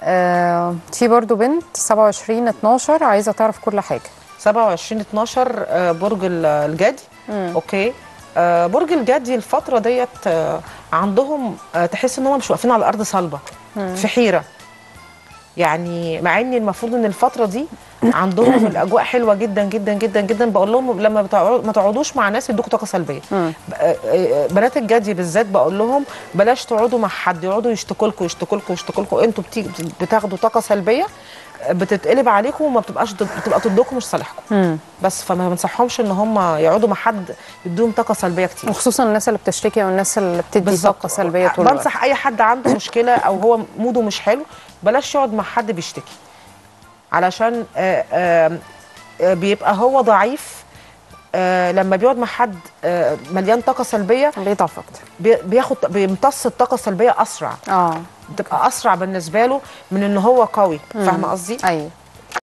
آه في برضو بنت 27 12 عايزه تعرف كل حاجه 27 12 آه، برج ال- الجدي اوكي آه، برج الجدي الفتره ديت آه، عندهم آه، تحس ان هم مش واقفين على الارض صلبه في حيره يعني مع ان المفروض ان الفتره دي عندهم الاجواء حلوه جدا جدا جدا جدا بقول لهم لما بتقعدوا- ما تقعدوش مع ناس يدوكوا طاقه سلبيه ب- آه، آه، بنات الجدي بالذات بقول لهم بلاش تقعدوا مع حد يقعدوا يشتكوا لكم يشتكوا لكم يشتكوا لكم انتوا بتيجي بتاخدوا طاقه سلبيه آه، بتتقلب عليكم وما بتبقاش ضد- بتبقى ضدكم مش صالحكم بس فما بنصحهمش ان هم يقعدوا مع حد يدوهم طاقه سلبيه كتير وخصوصا الناس اللي بتشتكي والناس اللي بتدي بالظبط. طاقه سلبيه طول الوقت بنصح اي حد عنده مشكله او هو موده مش حلو بلاش يقعد مع حد بيشتكي علشان آه، آه، آه، بيبقى هو ضعيف آه، لما بيقعد مع حد آه، مليان طاقه سلبيه بيضعف اكتر بي- بياخد بيمتص الطاقه السلبيه اسرع اه بتبقى اسرع بالنسبه له من ان هو قوي فاهمه قصدي ايوه